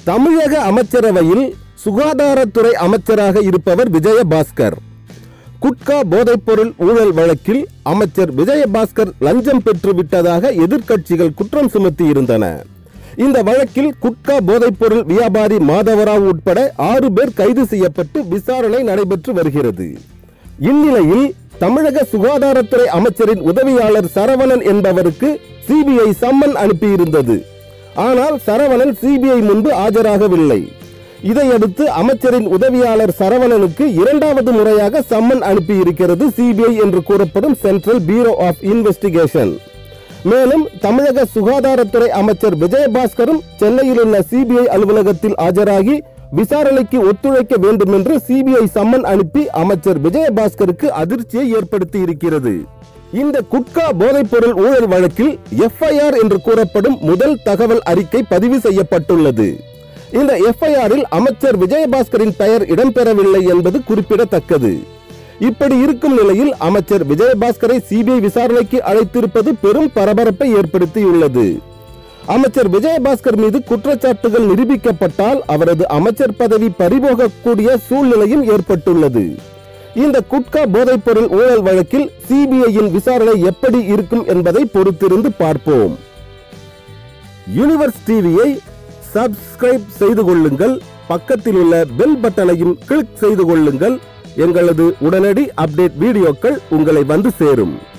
தமிழக அமைச்சரவையில் சுகாதாரத்துறை அமைச்சராக இருப்பவர் விஜயபாஸ்கர் குட்கா போதைப்பொருள் ஊழல் வழக்கில் அமைச்சர் விஜயபாஸ்கர் லஞ்சம் பெற்று விட்டதாக எதிர்க்கட்சிகள் குற்றம் சுமத்தியிருந்தன இந்த வழக்கில் குட்கா போதைப்பொருள் வியாபாரி மாதவராவ் உட்பட ஆறு பேர் கைது செய்யப்பட்டு விசாரணை நடைபெற்று வருகிறது இந்நிலையில் தமிழக சுகாதாரத்துறை அமைச்சரின் உதவியாளர் சரவணன் என்பவருக்கு சிபிஐ சம்மன் அனுப்பியிருந்தது ஆனால் சரவணன் சிபிஐ முன்பு ஆஜராகவில்லை இதையடுத்து அமைச்சரின் உதவியாளர் சரவணனுக்கு இரண்டாவது முறையாக சம்மன் அனுப்பியிருக்கிறது சிபிஐ என்று கூறப்படும் சென்ட்ரல் பியூரோ ஆஃப் இன்வெஸ்டிகேஷன் மேலும் தமிழக சுகாதாரத்துறை அமைச்சர் விஜயபாஸ்கரும் சென்னையில் உள்ள சிபிஐ அலுவலகத்தில் ஆஜராகி விசாரணைக்கு ஒத்துழைக்க வேண்டும் என்று சிபிஐ சம்மன் அனுப்பி அமைச்சர் விஜயபாஸ்கருக்கு அதிர்ச்சியை ஏற்படுத்தி இருக்கிறது இந்த குட்கா போதைப்பொருள் ஊழல் வழக்கில் எஃப்ஐஆர் என்று கூறப்படும் முதல் தகவல் அறிக்கை பதிவு செய்யப்பட்டுள்ளது இந்த எஃப்ஐஆரில் அமைச்சர் விஜயபாஸ்கரின் பெயர் இடம்பெறவில்லை என்பது குறிப்பிடத்தக்கது இப்படி இருக்கும் நிலையில் அமைச்சர் விஜயபாஸ்கரை சிபிஐ விசாரணைக்கு அழைத்திருப்பது பெரும் பரபரப்பை ஏற்படுத்தியுள்ளது அமைச்சர் விஜயபாஸ்கர் மீது குற்றச்சாட்டுகள் நிரூபிக்கப்பட்டால் அவரது அமைச்சர் பதவி பறிபோகக்கூடிய சூழ்நிலையும் ஏற்பட்டுள்ளது இந்த குட்கா போதைப்பொருள் ஊழல் வழக்கில் சிபிஐயின் விசாரணை எப்படி இருக்கும் என்பதை பொறுத்திருந்து பார்ப்போம் யூனிவர்ஸ் டிவியை சப்ஸ்கிரைப் செய்து கொள்ளுங்கள் பக்கத்தில் உள்ள பெல் பட்டனையும் கிளிக் செய்து கொள்ளுங்கள் எங்களது உடனடி அப்டேட் வீடியோக்கள் உங்களை வந்து சேரும்